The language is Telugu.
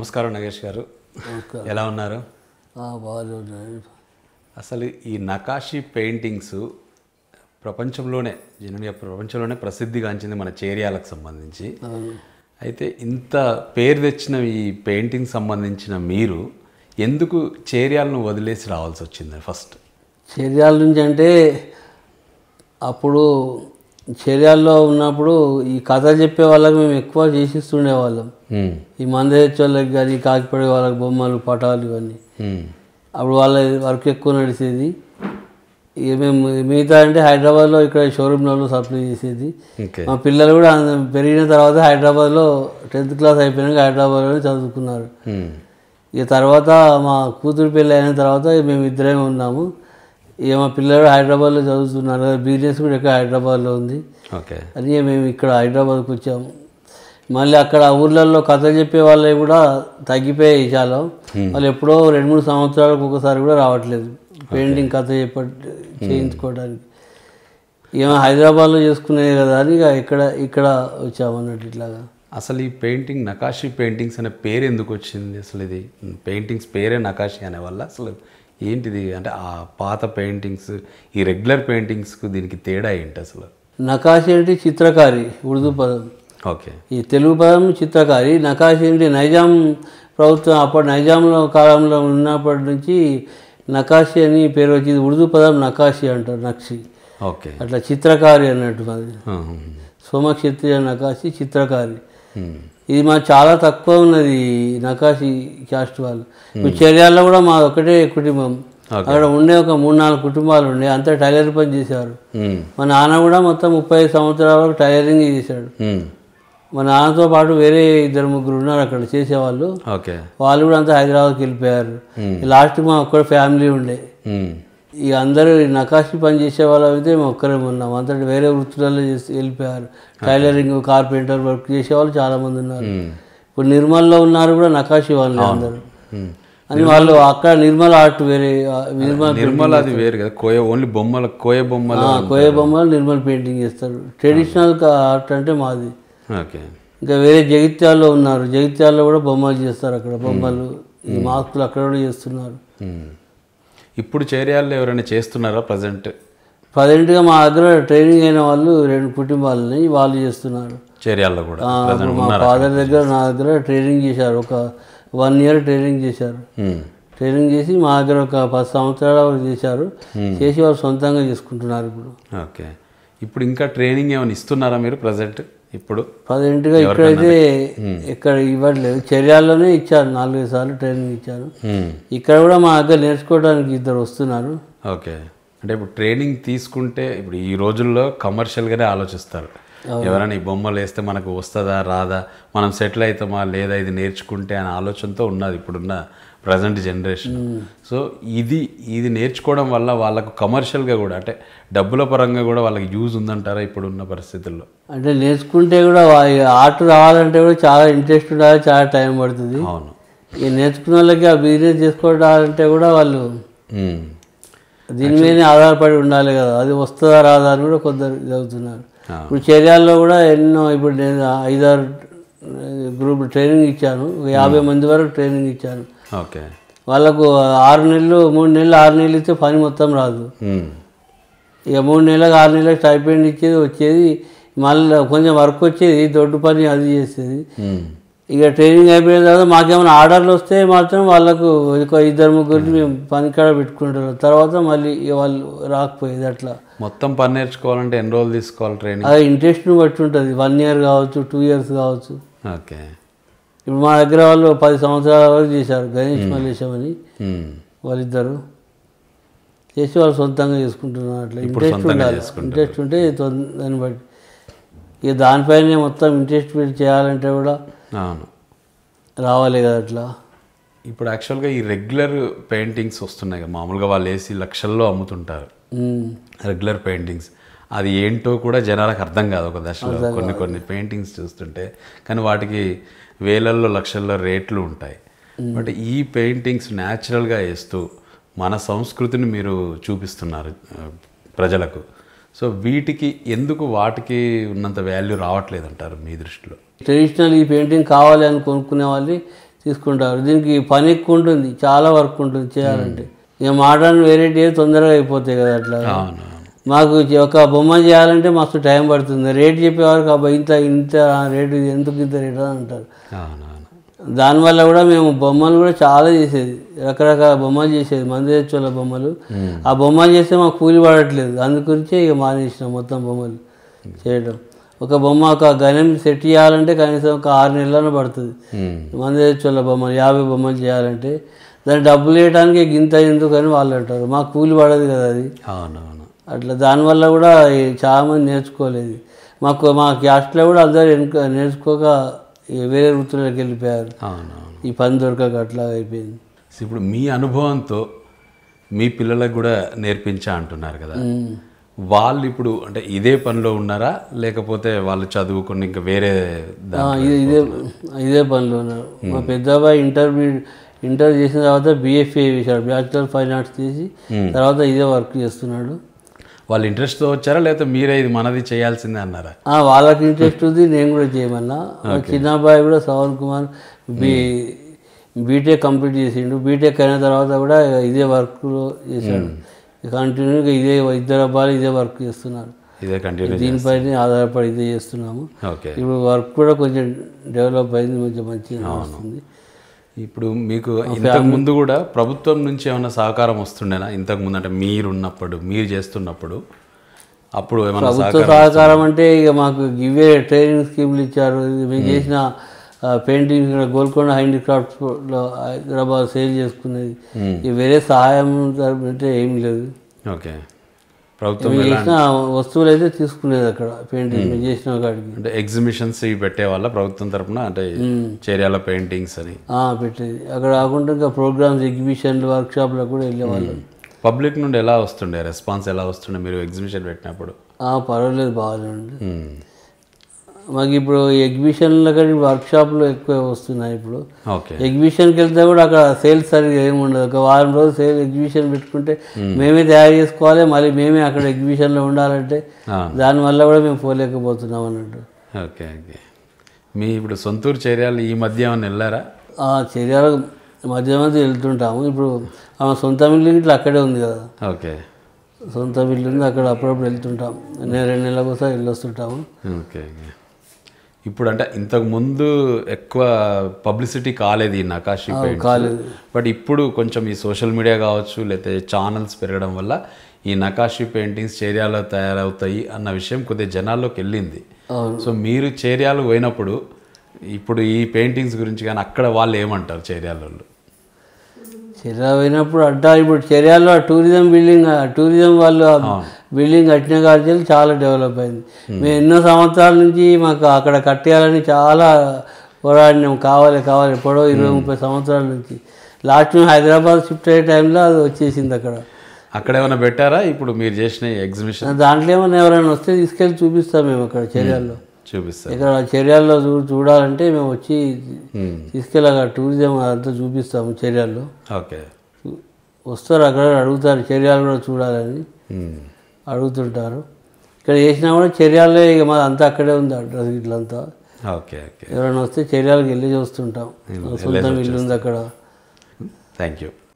నమస్కారం నగేష్ గారు నమస్కారం. ఎలా ఉన్నారు ఆ, బాగానే ఉన్నాయి అసలు ఈ నకాషీ పెయింటింగ్స్ ప్రపంచంలోనే జనునిగా ప్రపంచంలోనే ప్రసిద్ధిగాంచింది మన చేరియాలకు సంబంధించి అవును. అయితే ఇంత పేరు తెచ్చిన ఈ పెయింటింగ్ సంబంధించిన మీరు ఎందుకు చేరియాలను వదిలేసి రావాల్సి వచ్చింది ఫస్ట్ చర్యాల నుంచి అంటే అప్పుడు చర్యాల్లో ఉన్నప్పుడు ఈ కథ చెప్పే వాళ్ళకి మేము ఎక్కువ చేసిస్తుండే వాళ్ళం ఈ మందేచ్చ వాళ్ళకి కానీ కాకిపడే వాళ్ళకి బొమ్మలు పటాలు ఇవన్నీ అప్పుడు వాళ్ళ వర్క్ ఎక్కువ నడిచేది ఇక మేము మిగతా అంటే హైదరాబాద్లో ఇక్కడ షోరూమ్లలో సప్లై చేసేది ఓకే మా పిల్లలు కూడా అంద- పెరిగిన తర్వాత హైదరాబాద్లో టెన్త్ క్లాస్ అయిపోయినాక హైదరాబాద్లోనే చదువుకున్నారు ఇక తర్వాత మా కూతురు పెళ్ళి అయిన తర్వాత మేము ఇద్దరేమే ఉన్నాము ఇక మా పిల్లలు హైదరాబాద్లో చదువుతున్నారు బిజినెస్ కూడా ఇక్కడ హైదరాబాద్లో ఉంది ఓకే అని మేము ఇక్కడ హైదరాబాద్కి వచ్చాము మళ్ళీ అక్కడ ఊర్లలో కథలు చెప్పే వాళ్ళవి కూడా తగ్గిపోయాయి చాలా వాళ్ళు ఎప్పుడో రెండు మూడు సంవత్సరాలకు ఒకసారి కూడా రావట్లేదు పెయింటింగ్ కథ చెప్ప చేయించుకోవడానికి ఏమో హైదరాబాద్లో చేసుకునేది కదా అని ఇక ఇక్కడ ఇక్కడ వచ్చామన్నట్టు ఇట్లాగా అసలు ఈ పెయింటింగ్ నకాషీ పెయింటింగ్స్ అనే పేరు ఎందుకు వచ్చింది అసలు ఇది పెయింటింగ్స్ పేరే నకాషీ అనే వల్ల అసలు ఏంటిది అంటే ఆ పాత పెయింటింగ్స్ ఈ రెగ్యులర్ పెయింటింగ్స్కు దీనికి తేడా ఏంటి అసలు నకాశి అంటే చిత్రకారి ఉర్దూ పదం ఓకే ఈ తెలుగు పదం చిత్రకారి నకాశి అంటే నైజాం ప్రభుత్వం అప్పటి నైజాంలో కాలంలో ఉన్నప్పటి నుంచి నకాశి అని పేరు వచ్చింది ఉర్దూ పదం నకాశి అంటారు నక్షి ఓకే అట్లా చిత్రకారి అన్నట్టు అది ఆహా. సోమక్షత్రియ నకాశి చిత్రకారి ఉమ్. ఇది మా చాలా తక్కువ ఉన్నది ఈ నకాశి క్యాస్ట్ వాళ్ళు ఇప్పుడు చర్యాల్లో కూడా మా ఒకటే కుటుంబం అక్కడ ఉండే ఒక మూడు నాలుగు కుటుంబాలు ఉండే అంతా టైలర్ పని చేశారు ఉమ్. మా నాన్న కూడా మొత్తం ముప్పై ఐదు సంవత్సరాల వరకు టైలరింగ్ చేశాడు ఉమ్. మా నాన్నతో పాటు వేరే ఇద్దరు ముగ్గురు ఉన్నారు అక్కడ చేసేవాళ్ళు ఓకే వాళ్ళు కూడా అంతా హైదరాబాద్కి వెళ్ళిపోయారు లాస్ట్ మా ఒక్క ఫ్యామిలీ ఉండే ఉమ్. ఇక అందరూ ఈ నకాశీ పని చేసే వాళ్ళు అయితే మేము ఒక్కరే ఉన్నాం అంతా వేరే వృత్తులలో చేసి వెళ్ళిపోయారు టైలరింగ్ కార్పెంటర్ వర్క్ చేసేవాళ్ళు చాలా మంది ఉన్నారు ఉమ్. ఇప్పుడు నిర్మల్లో ఉన్నారు కూడా నకాశీ వాళ్ళే అందరూ ఉమ్. అని వాళ్ళు అక్కడ నిర్మల్ ఆర్ట్ వేరే ఆ, నిర్మల్ నిర్మల అది వేరు కదా కోయ ఓన్లీ బొమ్మలు కోయ బొమ్మలు ఆ, కోయ బొమ్మలు నిర్మల్ పెయింటింగ్ చేస్తారు ట్రెడిషనల్ ఆర్ట్ అంటే మాది ఓకే ఇంకా వేరే జగిత్యాల్లో ఉన్నారు జగిత్యాల్లో కూడా బొమ్మలు చేస్తారు అక్కడ బొమ్మలు ఈ మాస్కులు అక్కడ కూడా చేస్తున్నారు ఉమ్. ఇప్పుడు చేరియాల్లో ఎవరైనా చేస్తున్నారా ప్రజెంట్ ప్రజెంట్గా మా దగ్గర ట్రైనింగ్ అయిన వాళ్ళు రెండు కుటుంబాలని వాళ్ళు చేస్తున్నారు చేరియాల్లో కూడా ఆ, ఇప్పుడు మా ఫాదర్ దగ్గర నా దగ్గర ట్రైనింగ్ చేశారు ఒక వన్ ఇయర్ ట్రైనింగ్ చేశారు ఉమ్. ట్రైనింగ్ చేసి మా దగ్గర ఒక పది సంవత్సరాల వరకు చేశారు చేసి వాళ్ళు సొంతంగా చేసుకుంటున్నారు ఇప్పుడు ఓకే ఇప్పుడు ఇంకా ట్రైనింగ్ ఏమైనా ఇస్తున్నారా మీరు ప్రజెంట్ ఇప్పుడు ప్రజెంట్గా ఇక్కడైతే ఇక్కడ ఇవ్వట్లేదు చర్యాల్లోనే ఇచ్చారు నాలుగైదు సార్లు ట్రైనింగ్ ఇచ్చారు ఉమ్. ఇక్కడ కూడా మా దగ్గర నేర్చుకోవడానికి ఇద్దరు వస్తున్నారు ఓకే అంటే ఇప్పుడు ట్రైనింగ్ తీసుకుంటే ఇప్పుడు ఈ రోజుల్లో కమర్షియల్గానే ఆలోచిస్తారు ఎవరైనా ఈ బొమ్మలు వేస్తే మనకు వస్తుందా రాదా మనం సెటిల్ అవుతామా లేదా ఇది నేర్చుకుంటే అనే ఆలోచనతో ఉన్నది ఇప్పుడున్న ప్రజెంట్ జనరేషన్ సో ఇది ఇది నేర్చుకోవడం వల్ల వాళ్ళకు కమర్షియల్గా కూడా అంటే డబ్బుల పరంగా కూడా వాళ్ళకి యూజ్ ఉందంటారా ఇప్పుడున్న పరిస్థితుల్లో అంటే నేర్చుకుంటే కూడా ఆర్ట్ రావాలంటే కూడా చాలా ఇంట్రెస్ట్ ఉండాలి చాలా టైం పడుతుంది అవును ఇక నేర్చుకున్న వాళ్ళకి ఆ బిజినెస్ చేసుకోవడాలంటే కూడా వాళ్ళు ఉమ్. దీని మీదనే ఆధారపడి ఉండాలి కదా అది వస్తుందా రాదా అని కూడా కొందరు చదువుతున్నారు ఆ. ఇప్పుడు చర్యాల్లో కూడా ఎన్నో ఇప్పుడు నేను ఐదారు గ్రూప్ ట్రైనింగ్ ఇచ్చాను ఒక యాభై మంది వరకు ట్రైనింగ్ ఇచ్చాను ఓకే వాళ్ళకు ఆరు నెలలు మూడు నెలలు ఆరు నెలలు ఇస్తే పని మొత్తం రాదు ఉమ్. ఇక మూడు నెలలకు ఆరు నెలలకు స్టైపెండ్ ఇచ్చేది వచ్చేది మళ్ళీ కొంచెం వర్క్ వచ్చేది దొడ్డు పని అది చేసేది ఉమ్. ఇక ట్రైనింగ్ అయిపోయిన తర్వాత మాకేమైనా ఆర్డర్లు వస్తే మాత్రం వాళ్ళకు ఒక ఇద్దరు ముగ్గురిని మేము పని కాడ పెట్టుకుంటారు తర్వాత మళ్ళీ ఇక వాళ్ళు రాకపోయేది అట్లా మొత్తం పని నేర్చుకోవాలంటే ఎన్ని రోజులు తీసుకోవాలి ట్రైనింగ్ అది ఇంట్రెస్ట్ని బట్టి ఉంటుంది వన్ ఇయర్ కావచ్చు టూ ఇయర్స్ కావచ్చు ఓకే ఇప్పుడు మా దగ్గర వాళ్ళు పది సంవత్సరాల వరకు చేశారు గణేష్ మల్లేశం అని ఉమ్. వాళ్ళిద్దరు చేసి వాళ్ళు సొంతంగా చేసుకుంటున్నారు అట్లా ఇంట్రెస్ట్ ఉండాలి ఇంట్రెస్ట్ ఉంటే తొం- దాన్ని బట్టి ఇక దానిపైనే మొత్తం ఇంట్రెస్ట్ పెట్టి చేయాలంటే కూడా అవును రావాలి కదా అట్లా ఇప్పుడు యాక్చువల్గా ఈ రెగ్యులర్ పెయింటింగ్స్ వస్తున్నాయి కదా మామూలుగా వాళ్ళు వేసి లక్షల్లో అమ్ముతుంటారు ఉమ్. రెగ్యులర్ పెయింటింగ్స్ అది ఏంటో కూడా జనాలకు అర్థం కాదు ఒక దశలో కొన్ని కొన్ని పెయింటింగ్స్ చూస్తుంటే కానీ వాటికి వేలల్లో లక్షల్లో రేట్లు ఉంటాయి బట్ ఈ పెయింటింగ్స్ న్యాచురల్గా వేస్తూ మన సంస్కృతిని మీరు చూపిస్తున్నారు ఆ, ప్రజలకు సో వీటికి ఎందుకు వాటికి ఉన్నంత వాల్యూ రావట్లేదు అంటారు మీ దృష్టిలో ట్రెడిషనల్ ఈ పెయింటింగ్ కావాలి అని కొనుక్కునే వాళ్ళు తీసుకుంటారు దీనికి పని ఎక్కువ ఉంటుంది చాలా వర్క్ ఉంటుంది చేయాలంటే ఇక మోడర్న్ వెరైటీ తొందరగా అయిపోతాయి కదా అట్లా అవును మాకు చే- ఒక బొమ్మ చేయాలంటే మస్తు టైం పడుతుంది రేట్ చెప్పేవారికి అబ్బా ఇంత ఇంత రేటు ఇది ఎందుకు ఇంత రేటు అని అంటారు అవునవును దానివల్ల కూడా మేము బొమ్మలు కూడా చాలా చేసేది రకరకాల బొమ్మలు చేసేది మంది తెచ్చుల బొమ్మలు ఆ బొమ్మలు చేస్తే మాకు కూలి పడట్లేదు అందు గురించే ఇక మానేసినాం మొత్తం బొమ్మలు చేయడం ఒక బొమ్మ ఒక గణం సెట్ చేయాలంటే కనీసం ఒక ఆరు నెలలను పడుతుంది ఉమ్. మంది తెచ్చుల బొమ్మలు యాభై బొమ్మలు చేయాలంటే దాన్ని డబ్బులు వేయడానికి గింత ఎందుకు అని వాళ్ళు అంటారు మాకు కూలి పడదు కదా అది అవునవును అట్లా దానివల్ల కూడా ఈ చాలామంది నేర్చుకోలేదు మాకు మా క్యాస్ట్లో కూడా అందరూ వెనుక నేర్చుకోక ఈ వేరే వృత్తులకు వెళ్ళిపోయారు అవునవును ఈ పని దొరకక అట్లా అయిపోయింది సో ఇప్పుడు మీ అనుభవంతో మీ పిల్లలకు కూడా నేర్పించా అంటున్నారు కదా వాళ్ళు ఇప్పుడు అంటే ఇదే పనిలో ఉన్నారా లేకపోతే వాళ్ళు చదువుకుని ఇంకా వేరే దా- ఆ, ఇది ఇదే ఇదే పనిలో ఉన్నారు మా పెద్ద అబ్బాయి ఇంటర్ ఇంటర్ చేసిన తర్వాత బీఎఫ్ఏ చేశాడు బ్యాచిలర్ ఫైన్ ఆర్ట్స్ చేసి తర్వాత ఇదే వర్క్ చేస్తున్నాడు వాళ్ళు ఇంట్రెస్ట్తో వచ్చారా లేకపోతే మీరే ఇది మనది చేయాల్సిందే అన్నారా ఆ, వాళ్ళకి ఇంట్రెస్ట్ ఉంది నేను కూడా చేయమన్నా మా చిన్న అబ్బాయి కూడా Shravan Kumar B BTech complete చేసిండు బీటెక్ అయిన తర్వాత కూడా ఇదే వర్క్లో చేశాడు కంటిన్యూగా ఇదే ఇద్దరు అబ్బాయిలు ఇదే వర్క్ చేస్తున్నారు ఇదే కంటిన్యూ దీనిపైనే ఆధారపడి ఇదే చేస్తున్నాము ఓకే ఇప్పుడు వర్క్ కూడా కొంచెం డెవలప్ అయింది కొంచెం మంచిగా వస్తుంది ఇప్పుడు మీకు ఇంతకు ముందు కూడా ప్రభుత్వం నుంచి ఏమైనా సహకారం వస్తుండేనా ఇంతకు ముందు అంటే మీరు ఉన్నప్పుడు మీరు చేస్తున్నప్పుడు అప్పుడు ఏమైనా ప్రభుత్వ సహకారం అంటే ఇక మాకు ఇవే ట్రైనింగ్ స్కీమ్లు ఇచ్చారు ఇది మేము చేసిన పెయింటింగ్ ఇక్కడ గోల్కొండ హ్యాండిక్రాఫ్ట్స్లో హైదరాబాద్ సేల్ చేసుకునేది ఇక వేరే సహాయం అంటే ఏం లేదు ఓకే ప్రభుత్వం మేము చేసిన వస్తువులు అయితే తీసుకునేది అక్కడ పెయింటింగ్ మేము చేసిన కాడికి అంటే ఎగ్జిబిషన్స్ ఇవి పెట్టేవాళ్ళ ప్రభుత్వం తరపున అంటే చేర్యాల పెయింటింగ్స్ అని ఆ, పెట్టేది అక్కడ కాకుండా ఇంకా ప్రోగ్రామ్స్ ఎగ్జిబిషన్లు వర్క్షాప్లకు కూడా వెళ్ళేవాళ్ళం పబ్లిక్ నుండి ఎలా వస్తుండే రెస్పాన్స్ ఎలా వస్తుండే మీరు ఎగ్జిబిషన్ పెట్టినప్పుడు ఆ, పర్వాలేదు బాగానే ఉంది మ్మ్. మాకు ఇప్పుడు ఎగ్జిబిషన్ల కానీ వర్క్షాప్లు ఎక్కువ వస్తున్నాయి ఇప్పుడు ఓకే ఎగ్జిబిషన్కి వెళ్తే కూడా అక్కడ సేల్స్ సరిగ్గా ఏమి ఉండదు ఒక వారం రోజులు సేల్ ఎగ్జిబిషన్ పెట్టుకుంటే మేమే తయారు చేసుకోవాలి మళ్ళీ మేమే అక్కడ ఎగ్జిబిషన్లో ఉండాలంటే ఆ. దానివల్ల కూడా మేము పోలేకపోతున్నాం అన్నట్టు ఓకే ఓకే మీ ఇప్పుడు సొంతూరు చేర్యాలు ఈ మధ్య ఏమైనా వెళ్ళారా ఆ చర్యల మధ్య మధ్య వెళ్తుంటాము ఇప్పుడు ఆమె సొంత ఇల్లు ఇట్లా అక్కడే ఉంది కదా ఓకే సొంత ఇల్లు ఉంది అక్కడ అప్పుడప్పుడు వెళ్తుంటాం నేను రెండు నెలలకు ఒకసారి వెళ్ళొస్తుంటాము ఓకే ఓకే ఇప్పుడు అంటే ఇంతకు ముందు ఎక్కువ పబ్లిసిటీ కాలేదు ఈ నకాషి పెయింట్స్ కాలేదు. బట్ ఇప్పుడు కొంచెం ఈ సోషల్ మీడియా కావచ్చు లేకపోతే ఛానల్స్ పెరగడం వల్ల ఈ నకాషి పెయింటింగ్స్ చేర్యాలో తయారవుతాయి అన్న విషయం కొద్దిగా జనాల్లోకి వెళ్ళింది అవును. సో మీరు చేర్యాలు పోయినప్పుడు ఇప్పుడు ఈ పెయింటింగ్స్ గురించి కానీ అక్కడ వాళ్ళు ఏమంటారు చేర్యాల వాళ్ళు చర్య పోయినప్పుడు అడ్డా ఇప్పుడు చర్యాల్లో ఆ టూరిజం బిల్డింగ్ ఆ టూరిజం వాళ్ళు ఆ బిల్డింగ్ కట్టిన కాడికి చాలా డెవలప్ అయింది మేము ఎన్నో సంవత్సరాల నుంచి మాకు అక్కడ కట్టేయాలని చాలా పోరాడినాం కావాలి కావాలి ఎప్పుడో ఇరవై ముప్పై సంవత్సరాల నుంచి లాస్ట్ మేము హైదరాబాద్ షిఫ్ట్ అయ్యే టైంలో అది వచ్చేసింది అక్కడ అక్కడ ఏమైనా పెట్టారా ఇప్పుడు మీరు చేసిన ఎగ్జిబిషన్ దాంట్లో ఏమైనా ఎవరైనా వస్తే తీసుకెళ్ళి చూపిస్తాం మేము అక్కడ చర్యాల్లో చూపిస్తారు ఇక్కడ చర్యాల్లో చూ చూడాలంటే మేము వచ్చి మ్మ్. తీసుకెళ్ళి అక్కడ టూరిజం అంతా చూపిస్తాము చర్యాల్లో ఓకే వస్తారు అక్కడ అడుగుతారు చర్యాలు కూడా చూడాలని మ్మ్. అడుగుతుంటారు ఇక్కడ చేసినా కూడా చర్యాలే ఇక మాది అంతా అక్కడే ఉంది అడ్రస్ ఇట్లంతా ఓకే ఓకే ఎవరైనా వస్తే చర్యాలకు వెళ్ళి చూస్తుంటాం సొంతం ఇల్లు ఉంది అక్కడ థ్యాంక్ యూ